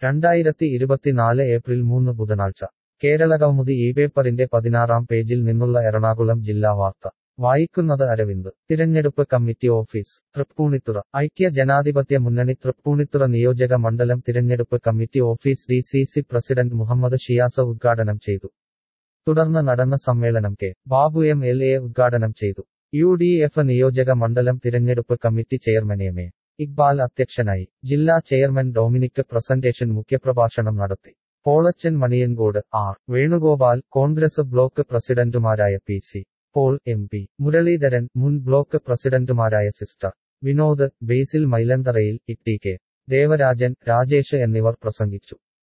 രണ്ടായിരത്തി ഇരുപത്തിനാല് ഏപ്രിൽ മൂന്ന് ബുധനാഴ്ച കേരളകൗമുദി ഈ പേപ്പറിന്റെ പതിനാറാം പേജിൽ നിന്നുള്ള എറണാകുളം ജില്ലാ വാർത്ത വായിക്കുന്നത് അരവിന്ദ് തിരഞ്ഞെടുപ്പ് കമ്മിറ്റി ഓഫീസ് തൃപ്പൂണിത്തുറ ഐക്യ ജനാധിപത്യ മുന്നണി തൃപ്പൂണിത്തുറ നിയോജക മണ്ഡലം തിരഞ്ഞെടുപ്പ് committee office D C C president Muhammad Shiyas ഉദ്ഘാടനം ചെയ്തു തുടർന്ന് നടന്ന സമ്മേളനം K Babu M L A ഉദ്ഘാടനം ചെയ്തു യു ഡി എഫ് നിയോജക മണ്ഡലം തിരഞ്ഞെടുപ്പ് committee chairman M A Iqbal അധ്യക്ഷനായി ജില്ലാ ചെയർമാൻ ഡൊമിനിക് പ്രസന്റേഷൻ മുഖ്യപ്രഭാഷണം നടത്തി പോളച്ചൻ മണിയൻകോട് ആർ വേണുഗോപാൽ കോൺഗ്രസ് ബ്ലോക്ക് പ്രസിഡന്റുമാരായ P C Paul M P Muraleedharan മുൻ ബ്ലോക്ക് പ്രസിഡന്റുമാരായ സിസ്റ്റർ വിനോദ് ബേസിൽ മൈലന്തറയിൽ E T K Devarajan Rajesh എന്നിവർ പ്രസംഗിച്ചു